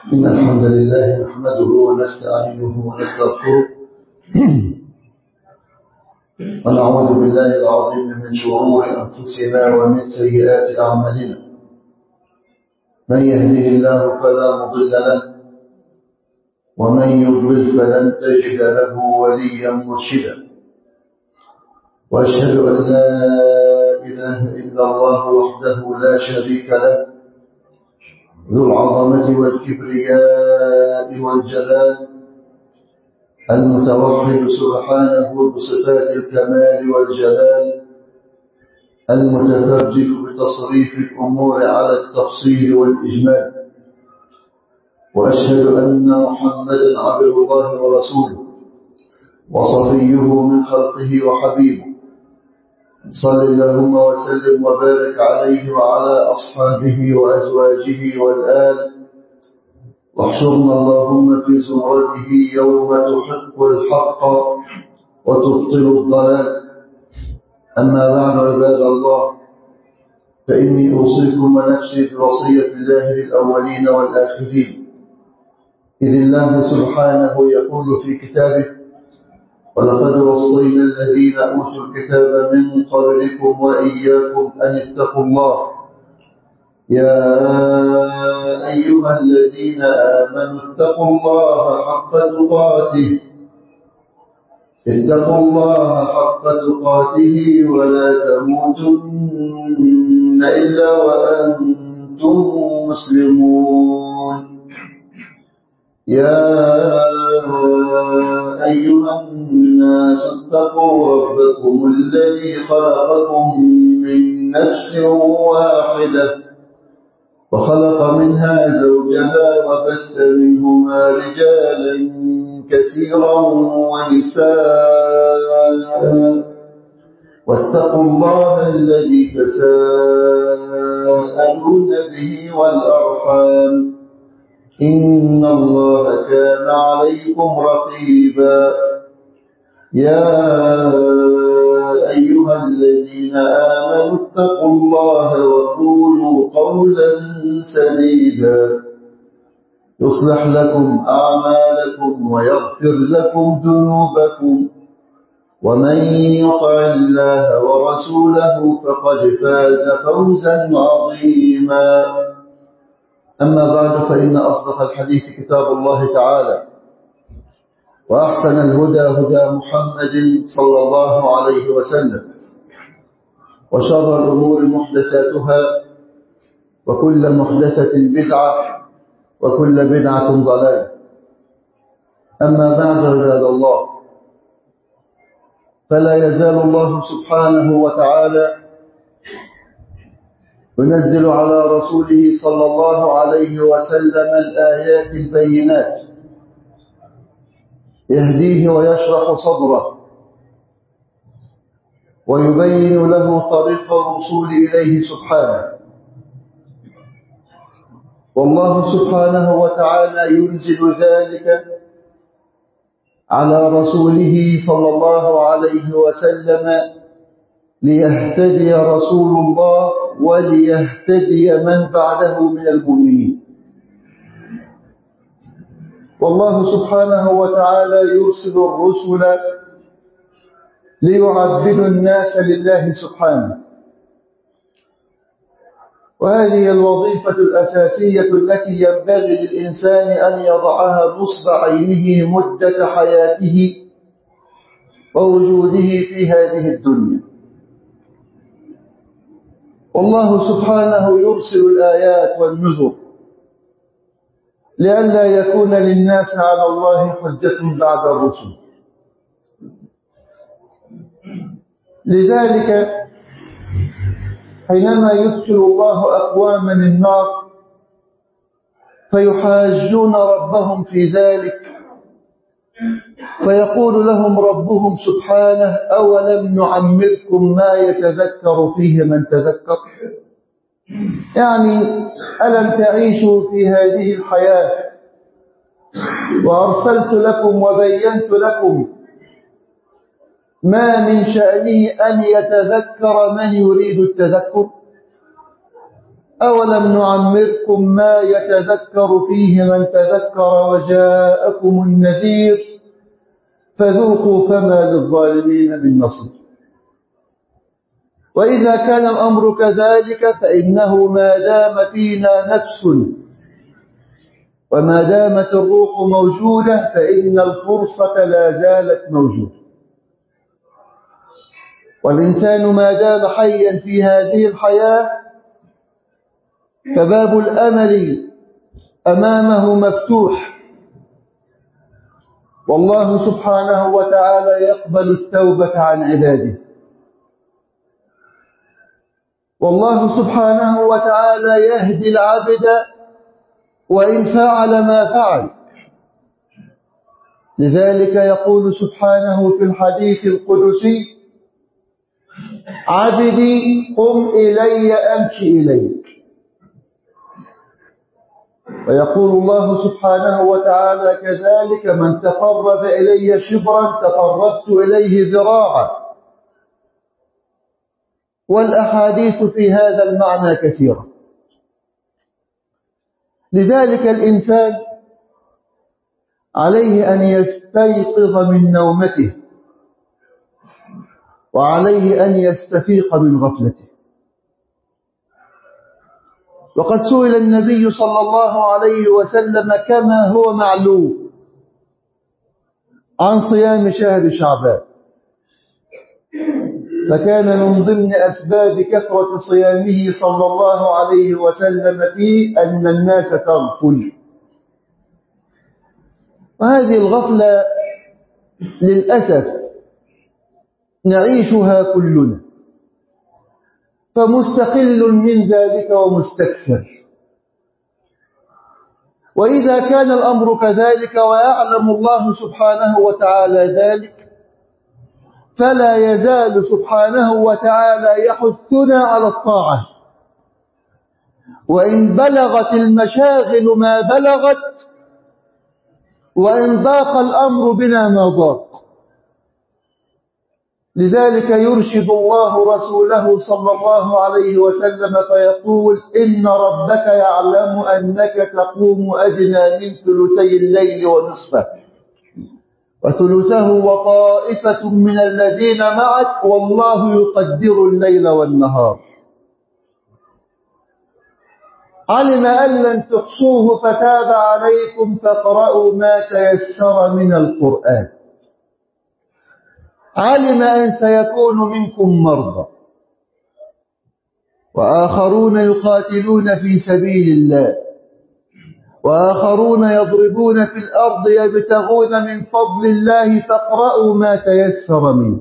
إن الحمد لله نحمده ونستعينه ونستغفره ونعوذ بالله العظيم من شرور أنفسنا ومن سيئات أعمالنا من يهده الله فلا مضل له ومن يضلل فلن تجد له وليا مرشدا وأشهد أن لا إله إلا الله وحده لا شريك له ذو العظمة والكبرياء والجلال المتوحد سبحانه بصفات الكمال والجلال المتفرد بتصريف الأمور على التفصيل والإجمال وأشهد أن محمدا عبد الله ورسوله وصفيه من خلقه وحبيبه صل اللهم وسلم وبارك عليه وعلى أصحابه وأزواجه والآل واحشرنا اللهم في زمرته يوم تحق الحق وتبطل الضلال أما بعد عباد الله فإني أوصيكم ونفسي بوصية الله للأولين والآخرين إذ الله سبحانه يقول في كتابه ولقد وصينا الذين أوتوا الكتاب من قبلكم وإياكم أن اتقوا الله يا أيها الذين آمنوا اتقوا الله حق تقاته اتقوا الله حق تقاته ولا تموتن إلا وأنتم مسلمون يا أيها الناس اتقوا ربكم الذي خلقكم من نفس واحدة وخلق منها زوجها وبث منهما رجالا كثيرا ونساء واتقوا الله الذي تساءلون به والأرحام إن الله كان عليكم رقيبا يا أيها الذين آمنوا اتقوا الله وقولوا قولا سديدا يصلح لكم أعمالكم ويغفر لكم ذنوبكم ومن يطع الله ورسوله فقد فاز فوزا عظيما أما بعد فإن أصدق الحديث كتاب الله تعالى وأحسن الهدى هدى محمد صلى الله عليه وسلم وشر الأمور محدثاتها وكل محدثة بدعة وكل بدعة ضلال أما بعد عباد الله فلا يزال الله سبحانه وتعالى ينزل على رسوله صلى الله عليه وسلم الآيات البينات يهديه ويشرح صدره ويبين له طريق الوصول إليه سبحانه والله سبحانه وتعالى ينزل ذلك على رسوله صلى الله عليه وسلم ليهتدي رسول الله وليهتدي من بعده من المؤمنين والله سبحانه وتعالى يرسل الرسل ليعبدوا الناس لله سبحانه وهذه الوظيفة الأساسية التي ينبغي للإنسان أن يضعها نصب عينه مدة حياته ووجوده في هذه الدنيا والله سبحانه يرسل الآيات والنذر لئلا يكون للناس على الله حجة بعد الرسل لذلك حينما يدخل الله أقواما النار فيحاجون ربهم في ذلك فيقول لهم ربهم سبحانه أولم نعمركم ما يتذكر فيه من تذكر يعني ألم تعيشوا في هذه الحياة وأرسلت لكم وبينت لكم ما من شأنه أن يتذكر من يريد التذكر أولم نعمركم ما يتذكر فيه من تذكر وجاءكم النذير فذوقوا فما للظالمين من نصير وإذا كان الأمر كذلك فإنه ما دام فينا نفس وما دامت الروح موجودة فإن الفرصة لا زالت موجودة والإنسان ما دام حيا في هذه الحياة فباب الأمل أمامه مفتوح والله سبحانه وتعالى يقبل التوبة عن عباده والله سبحانه وتعالى يهدي العبد وإن فعل ما فعل لذلك يقول سبحانه في الحديث القدسي عبدي قم إلي أمشي إليك ويقول الله سبحانه وتعالى كذلك من تقرب إلي شبرا تقربت إليه ذراعا والأحاديث في هذا المعنى كثيرة لذلك الإنسان عليه أن يستيقظ من نومته وعليه أن يستفيق من غفلته وقد سئل النبي صلى الله عليه وسلم كما هو معلوم عن صيام شهر شعبان فكان من ضمن أسباب كثرة صيامه صلى الله عليه وسلم فيه أن الناس تغفل وهذه الغفلة للأسف نعيشها كلنا فمستقل من ذلك ومستكثر وإذا كان الأمر كذلك ويعلم الله سبحانه وتعالى ذلك فلا يزال سبحانه وتعالى يحثنا على الطاعة وإن بلغت المشاغل ما بلغت وإن ضاق الأمر بنا ما ضاق لذلك يرشد الله رسوله صلى الله عليه وسلم فيقول إن ربك يعلم أنك تقوم أدنى من ثلثي الليل ونصفه وثلثه وطائفة من الذين معك والله يقدر الليل والنهار علم أن لن تحصوه فتاب عليكم فاقرأوا ما تيسر من القرآن علم أن سيكون منكم مرضى وآخرون يقاتلون في سبيل الله وآخرون يضربون في الأرض يبتغون من فضل الله فاقرأوا ما تيسر منه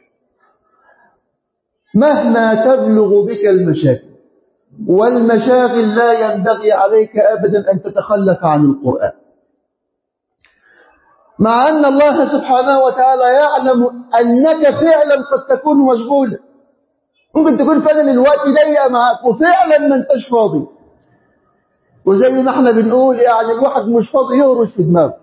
مهما تبلغ بك المشاكل والمشاغل لا ينبغي عليك أبدا أن تتخلف عن القرآن مع أن الله سبحانه وتعالى يعلم أنك فعلا قد تكون مشغولا ممكن تكون فعلا الوقت ضيق معك وفعلا ما انتش فاضي وزي ما احنا بنقول يعني الواحد مش فاضي يهرش في دماغه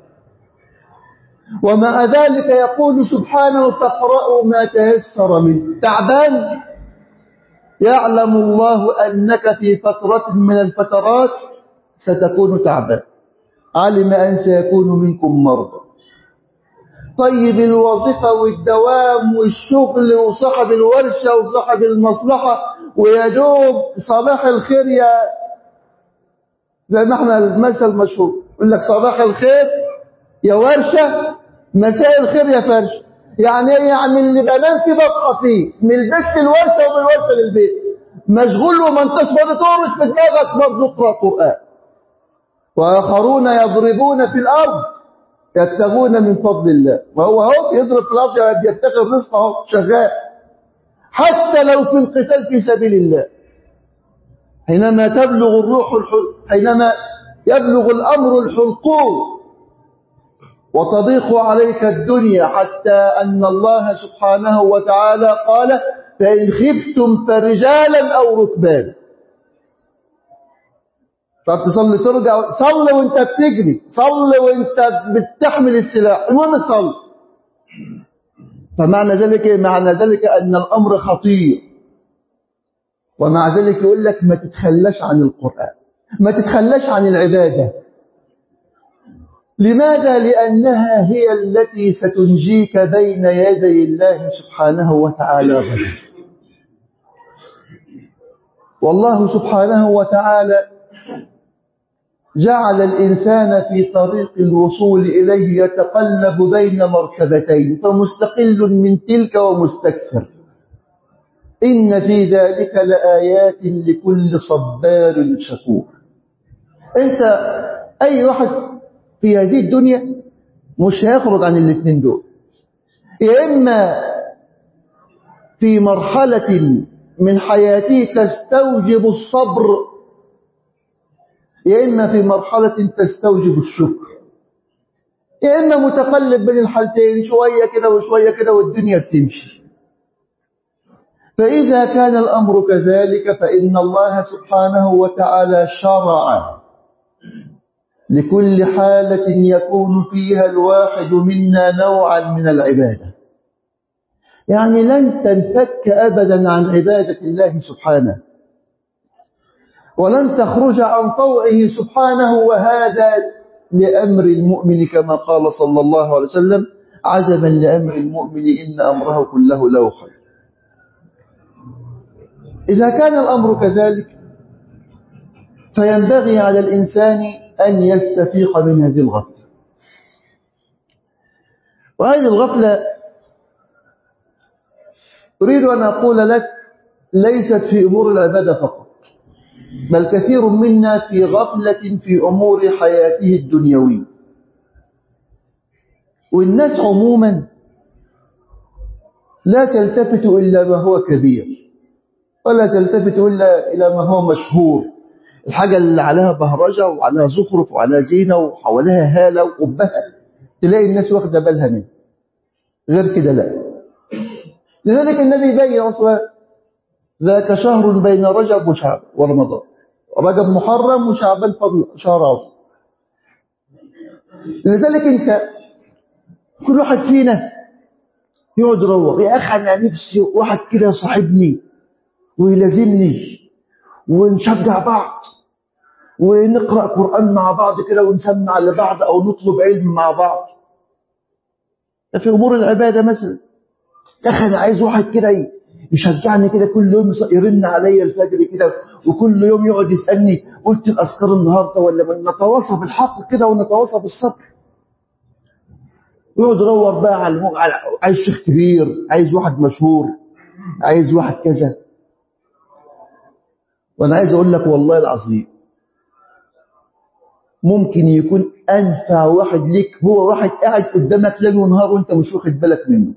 ومع ذلك يقول سبحانه فاقرأوا ما تيسر منه تعبان يعلم الله أنك في فترة من الفترات ستكون تعبان علم أن سيكون منكم مرضى طيب الوظيفة والدوام والشغل وصاحب الورشة وصاحب المصلحة ويدوب صباح الخير يا زي ما احنا المثل المشهور يقول لك صباح الخير يا ورشة مساء الخير يا فرشة يعني ايه يعني اللي بنام فيه بصحى فيه من البيت للورشة ومن الورشة للبيت مشغول وما انتش فاضي تورش في دماغك برضه اقرا قرآن وآخرون يضربون في الأرض يبتغون من فضل الله وهو هو يضرب في الأرض يبتغي الرزق اهو شغال حتى لو في القتال في سبيل الله حينما تبلغ الروح الحل... حينما يبلغ الأمر الحلقوم وتضيق عليك الدنيا حتى أن الله سبحانه وتعالى قال فإن خفتم فرجالا أو ركبانا طب تصلي ترجع صلي وانت بتجري صلي وانت بتحمل السلاح المهم تصلي فمعنى ذلك معنى ذلك أن الأمر خطير ومع ذلك يقول لك ما تتخلاش عن القرآن ما تتخلاش عن العبادة لماذا؟ لأنها هي التي ستنجيك بين يدي الله سبحانه وتعالى غدا والله سبحانه وتعالى جعل الإنسان في طريق الوصول إليه يتقلب بين مرتبتين فمستقل من تلك ومستكثر إن في ذلك لآيات لكل صبار شكور أنت أي واحد في هذه الدنيا مش هيخرج عن الاثنين دول يا إما في مرحلة من حياته تستوجب الصبر يا إما في مرحلة تستوجب الشكر يا إما متقلب بين الحالتين شوية كده وشوية كده والدنيا بتمشي فإذا كان الأمر كذلك فإن الله سبحانه وتعالى شرع لكل حالة يكون فيها الواحد منا نوعا من العبادة يعني لن تنفك أبدا عن عبادة الله سبحانه ولن تخرج عن طوعه سبحانه وهذا لأمر المؤمن كما قال صلى الله عليه وسلم عجبا لأمر المؤمن إن أمره كله له خير إذا كان الأمر كذلك فينبغي على الإنسان أن يستفيق من هذه الغفلة وهذه الغفلة أريد أن أقول لك ليست في أمور العبادة فقط بل كثير منا في غفلة في أمور حياته الدنيوية والناس عموما لا تلتفت إلا ما هو كبير ولا تلتفت إلا إلى ما هو مشهور الحاجة اللي عليها بهرجة وعليها زخرف وعليها زينة وحواليها هالة وقبها تلاقي الناس واخدة بالها منه غير كده لا لذلك النبي بين أصلا ذاك شهر بين رجب وشعب ورمضان رجب محرم وشعبان فضل شهر عظيم لذلك انت كل واحد فينا يقعد يروق يا اخي انا نفسي واحد كده صاحبني ويلازمني ونشجع بعض ونقرا قران مع بعض كده ونسمع لبعض او نطلب علم مع بعض ده في امور العباده مثلا يا اخي انا عايز واحد كده يشجعني كده كل يوم يرن عليا الفجر كده وكل يوم يقعد يسالني قلت الاذكار النهارده ولا من نتواصى بالحق كده ونتواصى بالصبر يقعد يدور بقى على عايز شيخ كبير عايز واحد مشهور عايز واحد كذا وانا عايز اقول لك والله العظيم ممكن يكون انفع واحد ليك هو واحد قاعد قدامك ليل ونهار وانت مش واخد بالك منه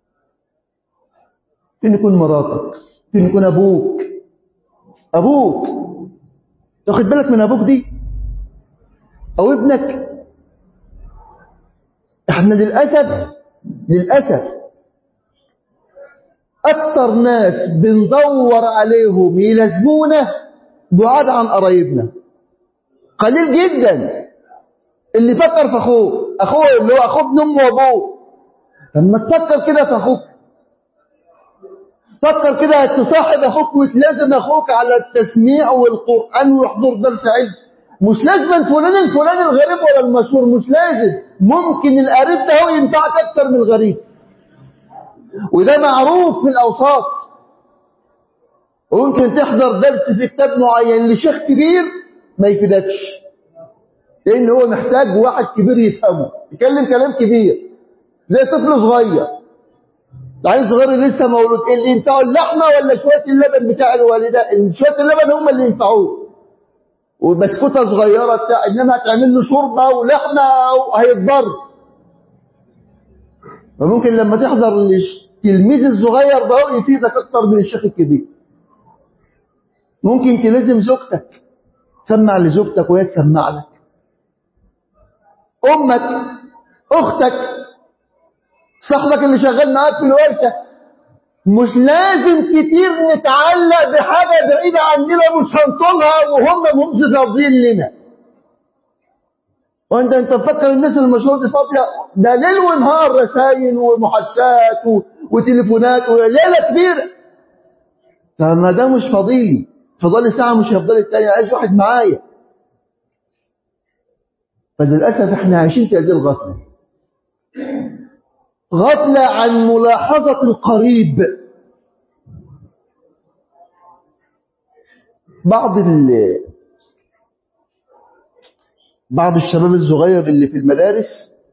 ممكن يكون مراتك ممكن يكون ابوك ابوك تاخد بالك من ابوك دي او ابنك احنا للاسف للاسف اكتر ناس بندور عليهم يلازمونا بعاد عن قرايبنا قليل جدا اللي فكر في اخوه اخوه اللي هو اخوه ابن امه وابوه لما تفكر كده في اخوك فكر كده تصاحب اخوك وتلازم اخوك على التسميع والقران ويحضر درس علم مش لازم فلان الفلاني الغريب ولا المشهور مش لازم ممكن القريب ده هو ينفعك اكتر من الغريب وده معروف في الاوساط وممكن تحضر درس في كتاب معين لشيخ كبير ما يفيدكش لان هو محتاج واحد كبير يفهمه يتكلم كلام كبير زي طفل صغير العيل صغير لسه مولود اللي ينفعه اللحمه ولا شويه اللبن بتاع الوالده شويه اللبن هم اللي ينفعوه وبسكوته صغيره بتاع انما هتعمل له شوربه ولحمه هيتضر فممكن لما تحضر التلميذ الصغير ده يفيدك اكتر من الشيخ الكبير ممكن تلزم زوجتك تسمع لزوجتك وهي تسمع لك امك اختك صاحبك اللي شغال معاك في الورشه مش لازم كتير نتعلق بحاجه بعيده عننا مش هنطولها وهم مش راضيين لنا وانت انت تفكر الناس المشهور دي فاضيه ده ليل ونهار رسائل ومحادثات و... وتليفونات وليله كبيره فما ده مش فاضي فضل ساعة مش هيفضل التاني عايز واحد معايا فللأسف احنا عايشين في هذه الغفلة غفلة عن ملاحظة القريب بعض ال بعض الشباب الصغير اللي في المدارس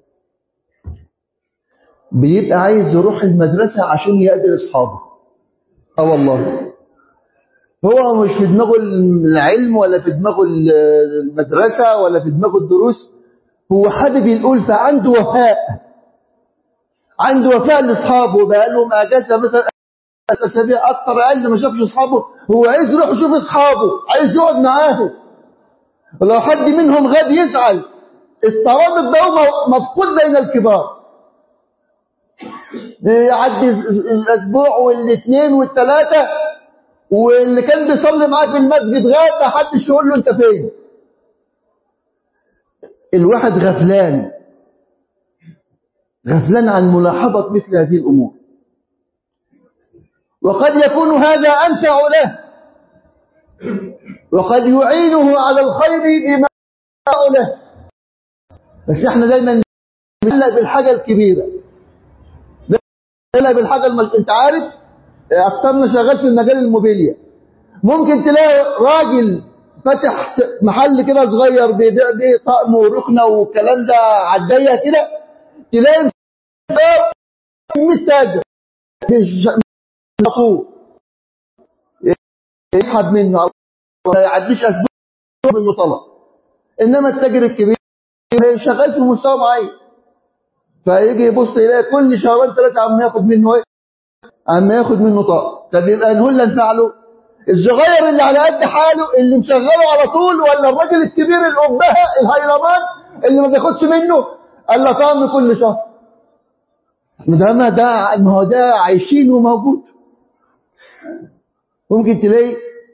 بيبقى عايز يروح المدرسة عشان يقابل أصحابه اه والله هو مش في دماغه العلم ولا في دماغه المدرسة ولا في دماغه الدروس هو حابب الألفة عنده وفاء عنده وفاء لأصحابه بقى لهم أجازة مثلا أسابيع أكتر أقل ما شافش أصحابه هو عايز يروح يشوف أصحابه عايز يقعد معاهم ولو حد منهم غاب يزعل الترابط ده مفقود بين الكبار يعدي الأسبوع والاثنين والثلاثة واللي كان بيصلي معاه في المسجد غاب ما حدش يقول له أنت فين الواحد غفلان غفلان عن ملاحظة مثل هذه الأمور وقد يكون هذا أنفع له وقد يعينه على الخير بما له بس احنا دايما نتعلق بالحاجة الكبيرة نتعلق بالحاجة المج... انت عارف اكترنا شغال في المجال الموبيليا ممكن تلاقي راجل فتح محل كده صغير بيبيع بيه طقم وركنه والكلام ده عالضيق كده تلاقي 100 تاجر مش يسحب منه ما يعديش اسبوع منه طلب انما التاجر الكبير شغال في مستوى معين فيجي يبص يلاقي كل شهرين ثلاثه عم ياخد منه ايه عم ياخد منه طاقه طب يبقى نقول له ندفع له الصغير اللي على قد حاله اللي مشغله على طول ولا الراجل الكبير الأبهة الهيلمان اللي ما بياخدش منه قال له طعم كل شهر ده ما ده ما هو ده عايشين وموجود ممكن تلاقي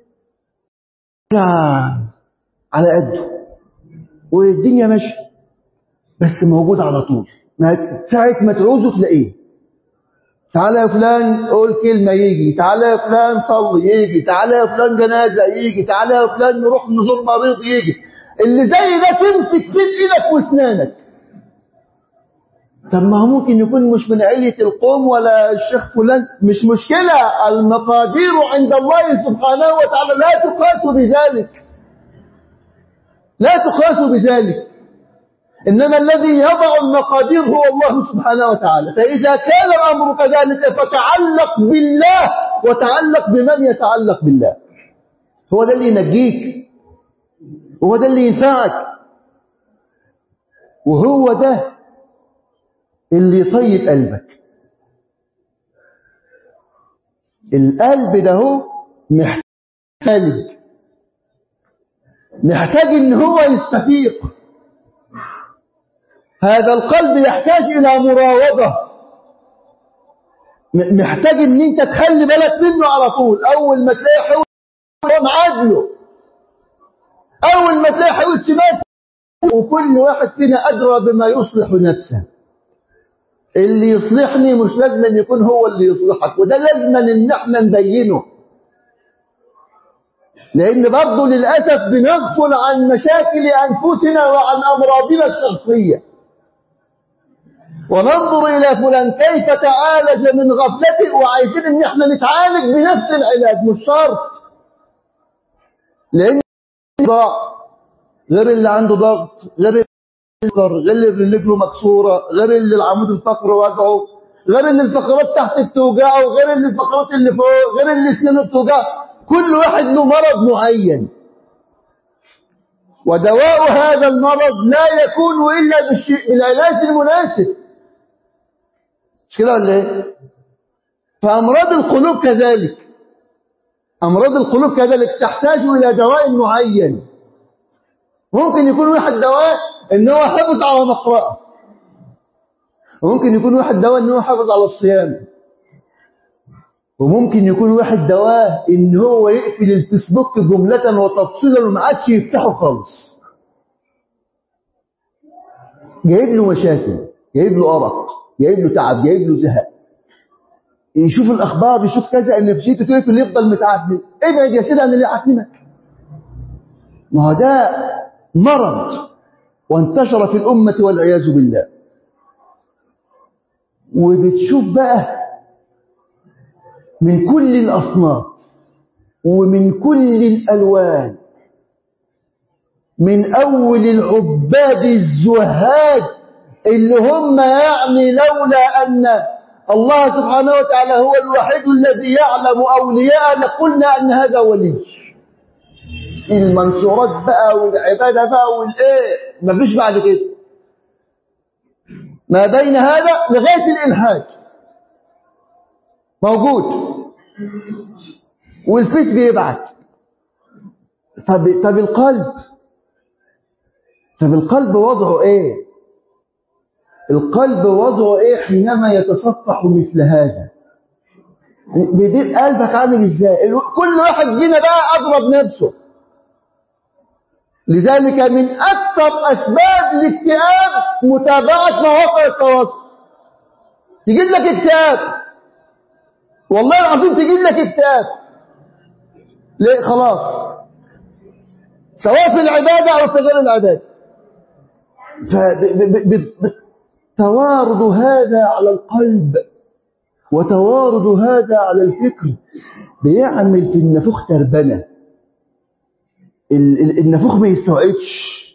على قده والدنيا ماشيه بس موجود على طول ساعة ما تعوزه تلاقيه تعالى يا فلان قول كلمة يجي تعالى يا فلان صلي يجي تعالى يا فلان جنازة يجي تعالى يا فلان نروح نزور مريض يجي اللي زي ده تمسك في ايدك واسنانك طب ما هو ممكن يكون مش من علية القوم ولا الشيخ فلان مش مشكلة المقادير عند الله سبحانه وتعالى لا تقاس بذلك لا تقاس بذلك إنما الذي يضع المقادير هو الله سبحانه وتعالى فإذا كان الأمر كذلك فتعلق بالله وتعلق بمن يتعلق بالله هو ده اللي ينجيك وهو ده اللي ينفعك وهو ده اللي يطيب قلبك القلب ده هو محتاج محتاج ان هو يستفيق هذا القلب يحتاج إلى مراوضة محتاج ان انت تخلي بالك منه على طول اول ما تلاقي حوت معادله اول ما تلاقي حوت سمات وكل واحد فينا ادرى بما يصلح نفسه اللي يصلحني مش لازم ان يكون هو اللي يصلحك وده لازم ان احنا نبينه لان برضه للاسف بنغفل عن مشاكل انفسنا وعن امراضنا الشخصيه وننظر إلى فلان كيف تعالج من غفلته وعايزين ان احنا نتعالج بنفس العلاج مش شرط لان ضاع غير اللي عنده ضغط غير غير اللي رجله مكسورة غير اللي العمود الفقري وجعه غير اللي الفقرات تحت بتوجعه غير اللي الفقرات اللي فوق غير اللي اسنانه بتوجعه كل واحد له مرض معين ودواء هذا المرض لا يكون إلا بالعلاج المناسب مش كده ولا ايه فأمراض القلوب كذلك أمراض القلوب كذلك تحتاج إلى دواء معين ممكن يكون واحد دواء ان هو حفظ على مقرأة وممكن يكون واحد دواء ان هو حافظ على الصيام وممكن يكون واحد دواء ان هو يقفل الفيسبوك جملة وتفصيلا وما عادش يفتحه خالص جايب له مشاكل جايب له أرق جايب له تعب جايب له زهق يشوف الأخبار يشوف كذا إن نفسيته كيف اللي يفضل متعدل ابعد يا سيدي عن اللي يعتمك ما هو ده مرض وانتشر في الأمة والعياذ بالله وبتشوف بقى من كل الأصناف ومن كل الألوان من أول العباد الزهاد اللي هم يعني لولا أن الله سبحانه وتعالى هو الوحيد الذي يعلم أولياء لقلنا أن هذا ولي المنشورات بقى والعبادة بقى والإيه مفيش بعد كده ما بين هذا لغاية الإلحاد موجود والفيس بيبعت طب, طب القلب طب القلب وضعه ايه القلب وضعه ايه حينما يتصفح مثل هذا بديت قلبك عامل ازاي كل واحد فينا بقى اضرب نفسه لذلك من اكثر اسباب الاكتئاب متابعه مواقع التواصل تجيب لك اكتئاب والله العظيم تجيب لك اكتئاب ليه خلاص سواء في العباده او في غير العباده فتوارد هذا على القلب وتوارد هذا على الفكر بيعمل في النفوخ تربنة النفوخ ما يستوعبش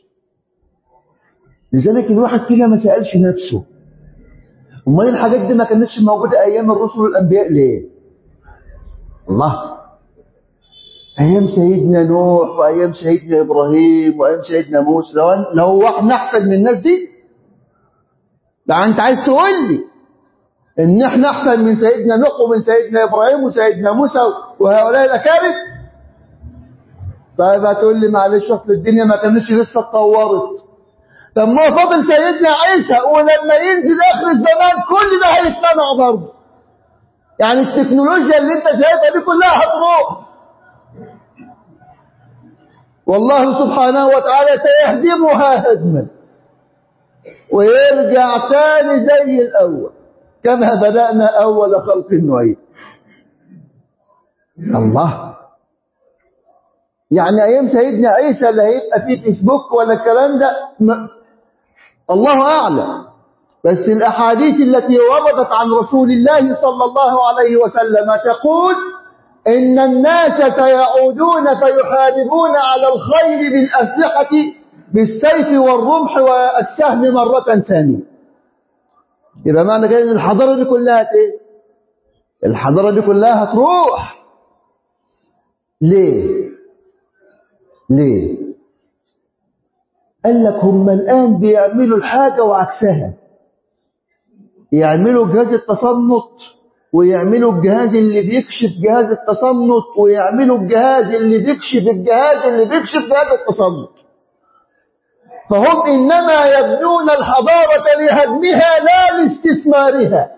لذلك الواحد فينا ما سألش نفسه امال الحاجات دي ما كانتش موجودة أيام الرسل والأنبياء ليه الله أيام سيدنا نوح وأيام سيدنا إبراهيم وأيام سيدنا موسى لو, لو احنا أحسن من الناس دي ده أنت عايز تقول لي إن احنا أحسن من سيدنا نوح ومن سيدنا إبراهيم وسيدنا موسى وهؤلاء الأكابر طيب هتقول لي معلش أصل الدنيا ما كانتش لسه اتطورت طب ما فاضل سيدنا عيسى ولما ينزل آخر الزمان كل ده هيجتمع برضه يعني التكنولوجيا اللي أنت شايفها دي كلها هتروح والله سبحانه وتعالى سيهدمها هدما ويرجع تاني زي الأول كما بدأنا أول خلق نعيد الله يعني أيام سيدنا عيسى لا هيبقى فيه فيسبوك ولا الكلام ده ما الله أعلم بس الأحاديث التي وردت عن رسول الله صلى الله عليه وسلم تقول إن الناس سيعودون فيحاربون على الخيل بالأسلحة بالسيف والرمح والسهم مرة ثانية يبقى معنى كده ان الحضارة دي كلها ايه الحضارة دي كلها هتروح ليه ليه قال لك هم الآن بيعملوا الحاجة وعكسها يعملوا جهاز التصنت ويعملوا الجهاز اللي بيكشف جهاز التصنت ويعملوا الجهاز اللي بيكشف الجهاز اللي بيكشف جهاز التصنت فهم إنما يبنون الحضارة لهدمها لا لاستثمارها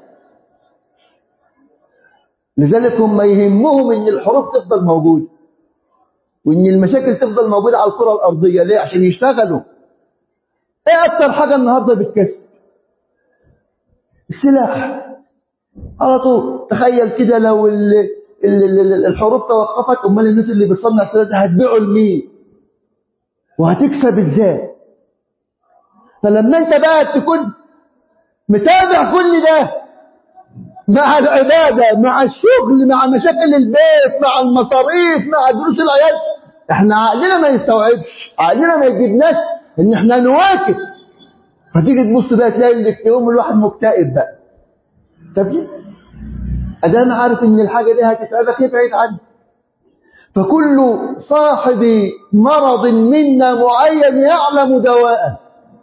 لذلك هم يهمهم ان الحروب تفضل موجودة وان المشاكل تفضل موجودة على الكرة الأرضية ليه عشان يشتغلوا ايه اكتر حاجة النهاردة بتكسب السلاح على طول تخيل كده لو ال ال ال الحروب توقفت امال الناس اللي بتصنع السلاح هتبيعوا لمين وهتكسب ازاي فلما انت بقى تكون متابع كل ده مع العبادة مع الشغل مع مشاكل البيت مع المصاريف مع دروس العيال احنا عقلنا ما يستوعبش عقلنا ما يجيبناش ان احنا نواكب فتيجي تبص بقى تلاقي الاكتئاب الواحد مكتئب بقى طب ليه؟ ادام عارف ان الحاجه دي هتتعبك ابعد عنها فكل صاحب مرض منا معين يعلم دواءه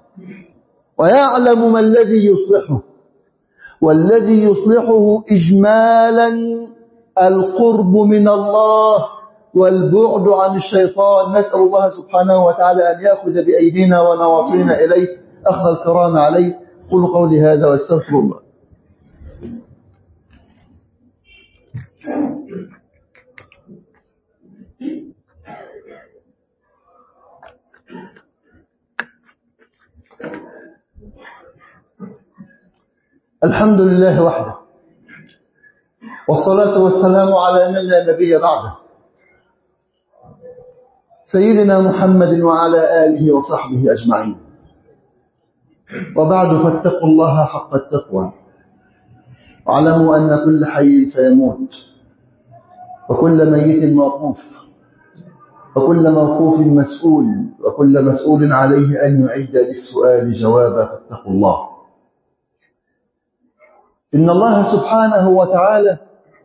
ويعلم ما الذي يصلحه والذي يصلحه إجمالا القرب من الله والبعد عن الشيطان نسأل الله سبحانه وتعالى أن يأخذ بأيدينا ونواصينا إليه أخذ الكرام عليه قل قولي هذا واستغفر الله الحمد لله وحده والصلاة والسلام على من لا نبي بعده سيدنا محمد وعلى آله وصحبه أجمعين وبعد فاتقوا الله حق التقوى واعلموا أن كل حي سيموت وكل ميت موقوف وكل موقوف مسؤول وكل مسؤول عليه أن يعد للسؤال جوابا فاتقوا الله إن الله سبحانه وتعالى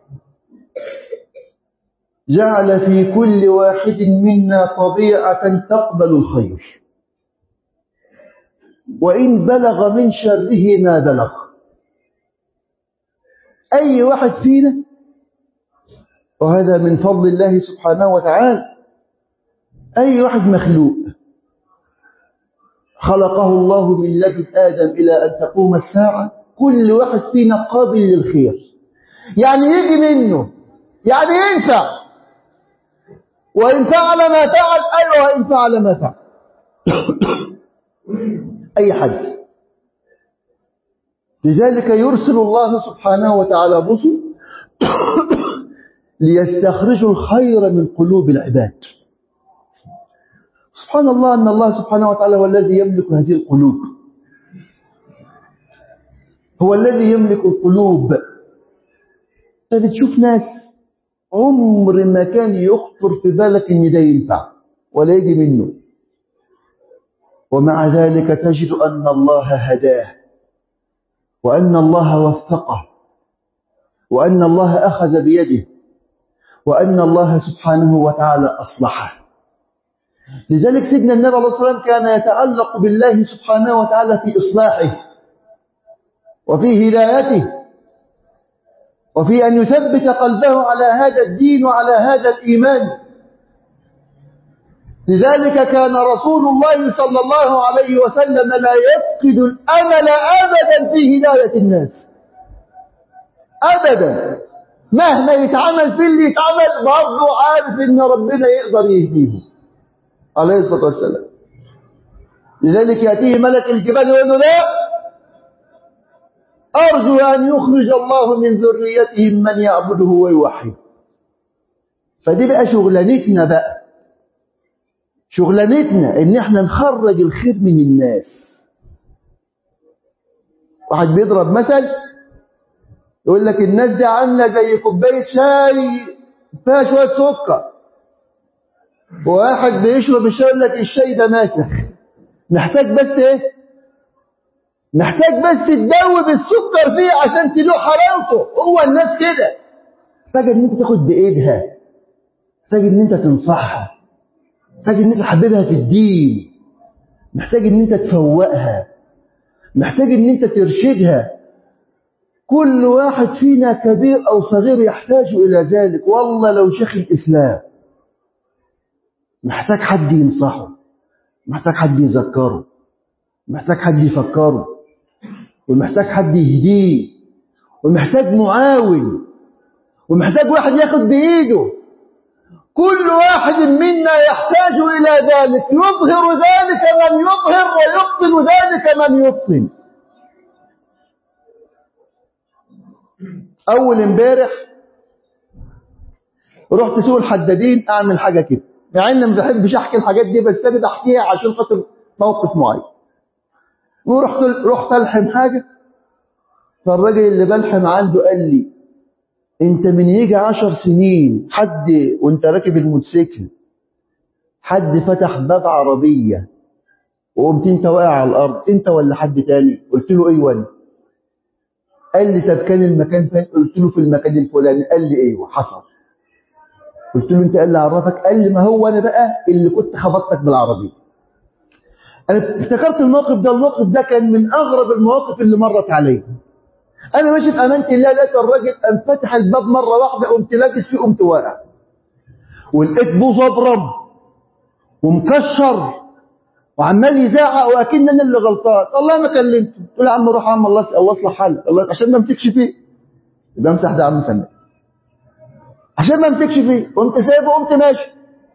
جعل في كل واحد منا طبيعة تقبل الخير وإن بلغ من شره ما بلغ أي واحد فينا وهذا من فضل الله سبحانه وتعالى أي واحد مخلوق خلقه الله من لدن آدم إلى أن تقوم الساعة كل واحد فينا قابل للخير يعني يجي منه يعني ينفع وإن فعل ما فعل أيوة وإن فعل ما فعل أي حد لذلك يرسل الله سبحانه وتعالى الرسل ليستخرجوا الخير من قلوب العباد سبحان الله أن الله سبحانه وتعالى هو الذي يملك هذه القلوب هو الذي يملك القلوب فبتشوف ناس عمر ما كان يخطر في بالك ان ده ينفع ولا يجي منه ومع ذلك تجد أن الله هداه وأن الله وفقه وأن الله أخذ بيده وأن الله سبحانه وتعالى أصلحه لذلك سيدنا النبي عليه الصلاة والسلام كان يتعلق بالله سبحانه وتعالى في إصلاحه وفي هدايته وفي أن يثبت قلبه على هذا الدين وعلى هذا الإيمان لذلك كان رسول الله صلى الله عليه وسلم لا يفقد الأمل أبدا في هداية الناس أبدا مهما يتعمل في اللي يتعمل برضه عارف ان ربنا يقدر يهديه عليه الصلاة والسلام لذلك يأتيه ملك الجبال يقول له لا أرجو أن يخرج الله من ذريتهم من يعبده ويوحده فدي بقى شغلانتنا بقى شغلانتنا ان احنا نخرج الخير من الناس واحد بيضرب مثل يقول لك الناس دي عامله زي كوبايه شاي فيها شويه سكر وواحد بيشرب الشاي يقول لك الشاي ده ماسخ محتاج بس ايه محتاج بس تدوب السكر فيه عشان تدوق حلاوته هو الناس كده محتاج ان انت تاخد بايدها محتاج ان انت تنصحها محتاج ان انت تحببها في الدين محتاج ان انت تفوقها محتاج ان انت ترشدها كل واحد فينا كبير او صغير يحتاج الى ذلك والله لو شيخ الاسلام محتاج حد ينصحه محتاج حد يذكره محتاج حد يفكره ومحتاج حد يهديه ومحتاج معاون ومحتاج واحد ياخد بإيده كل واحد منا يحتاج إلى ذلك يظهر ذلك من يظهر ويبطل ذلك من يبطل أول امبارح رحت سوق الحدادين أعمل حاجة كده مع إني ما بحبش أحكي الحاجات دي بس أنا بحكيها عشان خاطر موقف معين ورحت رحت ألحم حاجة فالراجل اللي بلحم عنده قال لي انت من يجي عشر سنين حد وانت راكب الموتوسيكل حد فتح باب عربية وقمت انت واقع على الارض انت ولا حد تاني قلت له ايوه انا قال لي طب كان المكان فين قلت له في المكان الفلاني قال لي ايوه حصل قلت له انت قال لي عرفك قال لي ما هو انا بقى اللي كنت خبطتك بالعربية انا افتكرت الموقف ده الموقف ده كان من اغرب المواقف اللي مرت عليا انا ماشي في امانه الله لقيت الراجل قام فتح الباب مره واحده قمت لابس فيه قمت واقع ولقيت بوز ابرم ومكشر وعمال يزعق واكن انا اللي غلطان والله ما كلمته قلت له يا عم روح يا عم الله الله يصلح حالك الله عشان ما امسكش فيه يبقى امسح ده يا عم سامي عشان ما امسكش فيه قمت سايبه قمت ماشي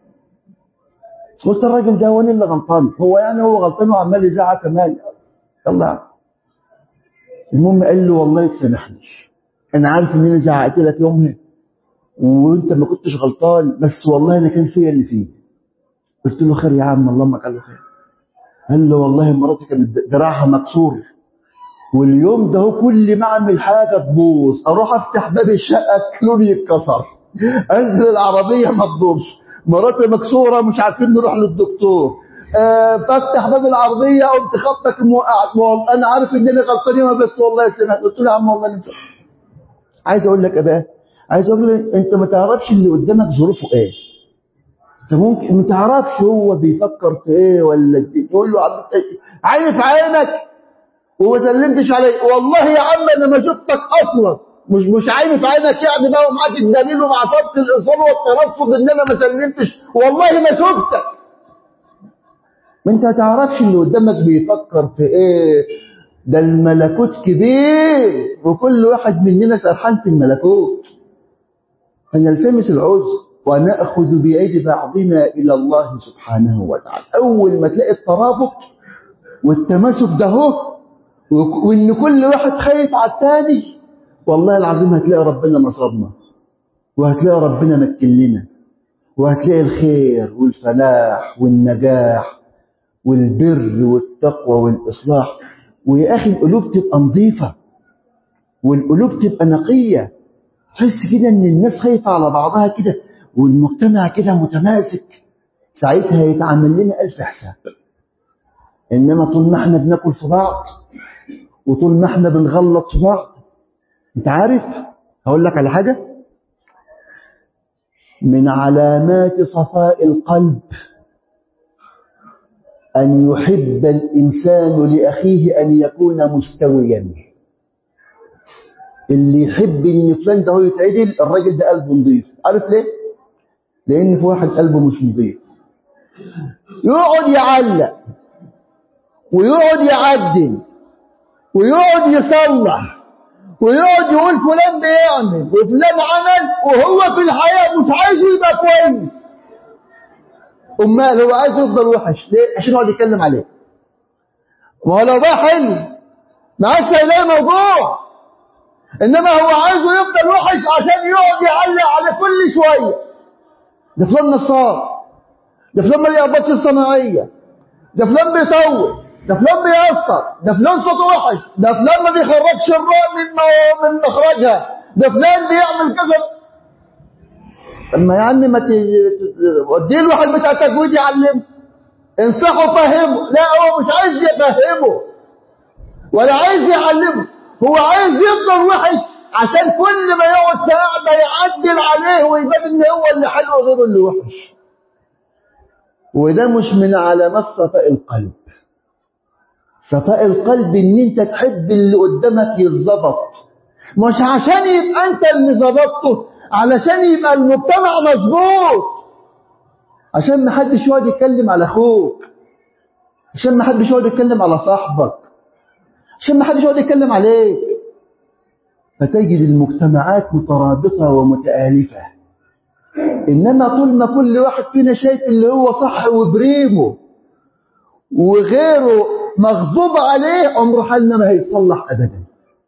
قلت الراجل ده هو انا اللي غلطان هو يعني هو غلطان وعمال يزعق كمان يلا يا عم المهم قال له والله تسامحني انا عارف ان انا زعقت لك يومها وانت ما كنتش غلطان بس والله انا كان فيا اللي فيه قلت له خير يا عم اللهم اجعله خير قال له والله مراتي كانت دراعها مكسور واليوم ده هو كل ما اعمل حاجه تبوظ اروح افتح باب الشقه كلوني يتكسر انزل العربيه ما تدورش مراتي مكسوره مش عارفين نروح للدكتور أه بفتح باب العربيه قمت خبطك موقع انا عارف ان انا غلطان بس والله سمعت قلت له يا عم والله انت عايز اقول لك يا بقى عايز اقول لك انت ما تعرفش اللي قدامك ظروفه ايه انت ممكن ما تعرفش هو بيفكر في ايه ولا تقول له عيني في عينك وما سلمتش عليه والله يا عم انا ما شفتك اصلا مش مش عيني في عينك يعني بقى ومعاك الدليل ومع صدق الاصرار والترصد ان انا ما سلمتش والله ما شفتك ما انت ما تعرفش اللي قدامك بيفكر في ايه ده الملكوت كبير وكل واحد مننا سرحان في الملكوت فنلتمس العذر ونأخذ بيد بعضنا إلى الله سبحانه وتعالى أول ما تلاقي الترابط والتماسك ده هو وإن كل واحد خايف على الثاني والله العظيم هتلاقي ربنا نصرنا وهتلاقي ربنا مكلنا وهتلاقي الخير والفلاح والنجاح والبر والتقوى والإصلاح ويا أخي القلوب تبقى نظيفة والقلوب تبقى نقية تحس كده إن الناس خايفة على بعضها كده والمجتمع كده متماسك ساعتها يتعمل لنا ألف حساب إنما طول ما احنا بناكل في بعض وطول ما احنا بنغلط في بعض انت عارف هقول لك على حاجة من علامات صفاء القلب أن يحب الإنسان لأخيه أن يكون مستويا اللي يحب إن فلان ده هو يتعدل الراجل ده قلبه نظيف عارف ليه؟ لأن في واحد قلبه مش نظيف يقعد يعلق ويقعد يعدل ويقعد يصلح ويقعد يقول فلان بيعمل وفلان عمل وهو في الحياة مش عايز يبقى كويس امال هو عايز يفضل وحش ليه عشان يقعد يتكلم عليه ما هو لو بقى حلو ما عادش هيلاقي موضوع انما هو عايزه يفضل وحش عشان يقعد يعلق على كل شويه ده فلان نصاب ده فلان ما بيقبضش الصناعيه ده فلان بيطول ده فلان بيأثر ده فلان صوته وحش ده فلان ما بيخرجش الراء من من مخرجها ده فلان بيعمل كذا اما يا عم ما وديه الواحد بتاع التجويد يعلمه انصحه فهمه لا هو مش عايز يفهمه ولا عايز يعلمه هو عايز يفضل وحش عشان كل ما يقعد في قعده يعدل عليه ويبان ان هو اللي حلو غيره اللي وحش وده مش من علامات صفاء القلب صفاء القلب ان انت تحب اللي قدامك يتظبط مش عشان يبقى انت اللي ظبطته علشان يبقى المجتمع مظبوط عشان ما حدش يقعد يتكلم على اخوك عشان ما حدش يقعد يتكلم على صاحبك عشان ما حدش يقعد يتكلم عليك فتجد المجتمعات مترابطة ومتآلفة إنما طول ما كل واحد فينا شايف اللي هو صح وبريمه وغيره مغضوب عليه عمره حالنا ما هيتصلح أبدا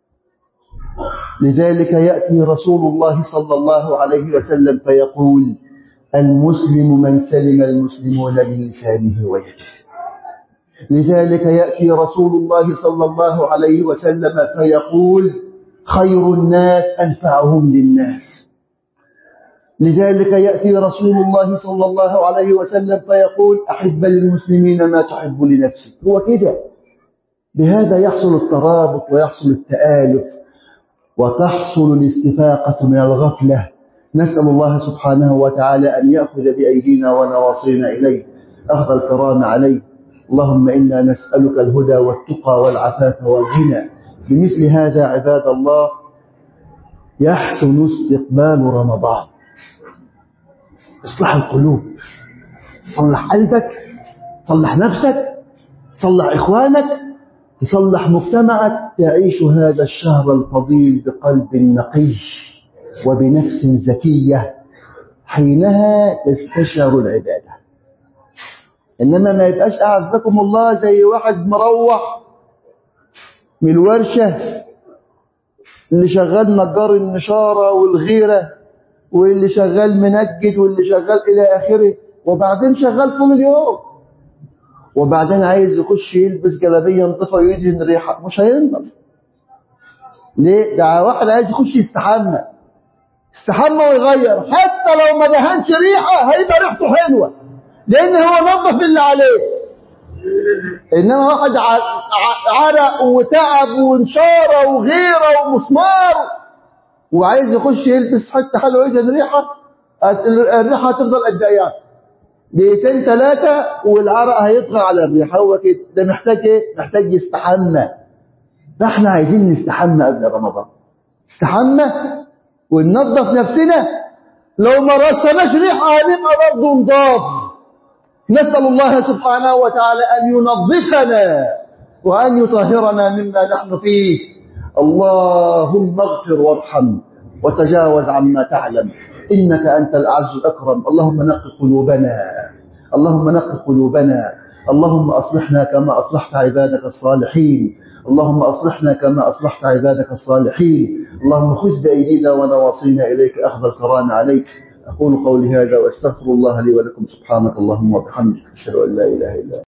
لذلك يأتي رسول الله صلى الله عليه وسلم فيقول المسلم من سلم المسلمون من لسانه ويده لذلك يأتي رسول الله صلى الله عليه وسلم فيقول خير الناس أنفعهم للناس لذلك يأتي رسول الله صلى الله عليه وسلم فيقول أحب للمسلمين ما تحب لنفسك هو كده بهذا يحصل الترابط ويحصل التآلف وتحصل الاستفاقة من الغفلة نسأل الله سبحانه وتعالى أن يأخذ بأيدينا ونواصينا إليه أخذ الكرام عليه اللهم إنا نسألك الهدى والتقى والعفاف والغنى بمثل هذا عباد الله يحسن استقبال رمضان اصلح القلوب صلح قلبك صلح نفسك صلح إخوانك تصلح مجتمعك تعيش هذا الشهر الفضيل بقلب نقي وبنفس زكية حينها تستشعر العبادة إنما ما يبقاش أعزكم الله زي واحد مروح من الورشة اللي شغال نجار النشارة والغيرة واللي شغال منجد واللي شغال إلى آخره وبعدين شغال طول اليوم وبعدين عايز يخش يلبس جلابية نظيفة ويدهن ريحة مش هينضف ليه؟ ده واحد عايز يخش يستحمى استحمى ويغير حتى لو ما دهنش ريحة هيبقى ريحته حلوة لأن هو نظف اللي عليه إنما واحد عرق وتعب وانشارة وغيرة ومسمار وعايز يخش يلبس حتى حلوة يدهن ريحة الريحة هتفضل قد ايه يعني دقيقتين ثلاثة والعرق هيطغى على الريحة هو كده ده محتاج ايه؟ محتاج يستحمى فاحنا عايزين نستحمى قبل رمضان استحمى وننظف نفسنا لو ما رسمناش ريحة هنبقى برضه نضاف نسأل الله سبحانه وتعالى أن ينظفنا وأن يطهرنا مما نحن فيه اللهم اغفر وارحم وتجاوز عما تعلم إنك أنت الأعز الأكرم اللهم نق قلوبنا اللهم نق قلوبنا اللهم أصلحنا كما أصلحت عبادك الصالحين اللهم أصلحنا كما أصلحت عبادك الصالحين اللهم خذ بأيدينا ونواصينا إليك أخذ القرآن عليك أقول قولي هذا وأستغفر الله لي ولكم سبحانك اللهم وبحمدك أشهد أن لا إله إلا أنت